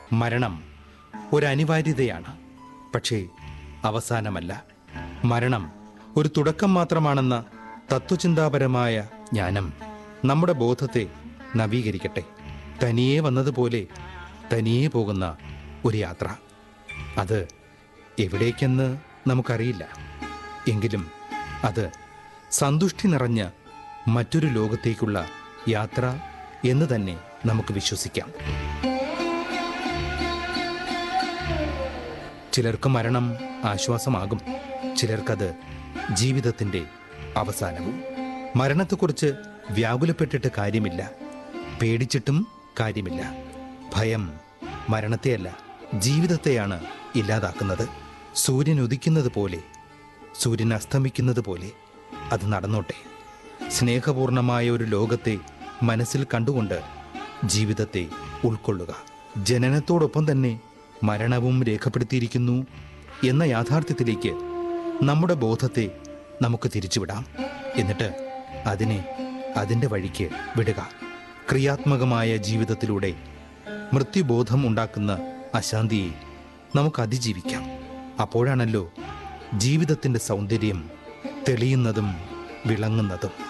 മരണം ഒരു അനിവാര്യതയാണ് പക്ഷേ അവസാനമല്ല മരണം ഒരു തുടക്കം മാത്രമാണെന്ന തത്വചിന്താപരമായ ജ്ഞാനം നമ്മുടെ ബോധത്തെ നവീകരിക്കട്ടെ തനിയെ വന്നതുപോലെ തനിയെ പോകുന്ന ഒരു യാത്ര അത് എവിടേക്കെന്ന് നമുക്കറിയില്ല എങ്കിലും അത് സന്തുഷ്ടി നിറഞ്ഞ മറ്റൊരു ലോകത്തേക്കുള്ള യാത്ര എന്ന് തന്നെ നമുക്ക് വിശ്വസിക്കാം ചിലർക്ക് മരണം ആശ്വാസമാകും ചിലർക്കത് ജീവിതത്തിൻ്റെ അവസാനവും മരണത്തെക്കുറിച്ച് വ്യാകുലപ്പെട്ടിട്ട് കാര്യമില്ല പേടിച്ചിട്ടും കാര്യമില്ല ഭയം മരണത്തെയല്ല ജീവിതത്തെയാണ് ഇല്ലാതാക്കുന്നത് സൂര്യൻ ഉദിക്കുന്നത് പോലെ സൂര്യൻ അസ്തമിക്കുന്നത് പോലെ അത് നടന്നോട്ടെ സ്നേഹപൂർണമായ ഒരു ലോകത്തെ മനസ്സിൽ കണ്ടുകൊണ്ട് ജീവിതത്തെ ഉൾക്കൊള്ളുക ജനനത്തോടൊപ്പം തന്നെ മരണവും രേഖപ്പെടുത്തിയിരിക്കുന്നു എന്ന യാഥാർത്ഥ്യത്തിലേക്ക് നമ്മുടെ ബോധത്തെ നമുക്ക് തിരിച്ചുവിടാം എന്നിട്ട് അതിനെ അതിൻ്റെ വഴിക്ക് വിടുക ക്രിയാത്മകമായ ജീവിതത്തിലൂടെ മൃത്യുബോധം ഉണ്ടാക്കുന്ന അശാന്തിയെ നമുക്ക് അതിജീവിക്കാം അപ്പോഴാണല്ലോ ജീവിതത്തിൻ്റെ സൗന്ദര്യം തെളിയുന്നതും വിളങ്ങുന്നതും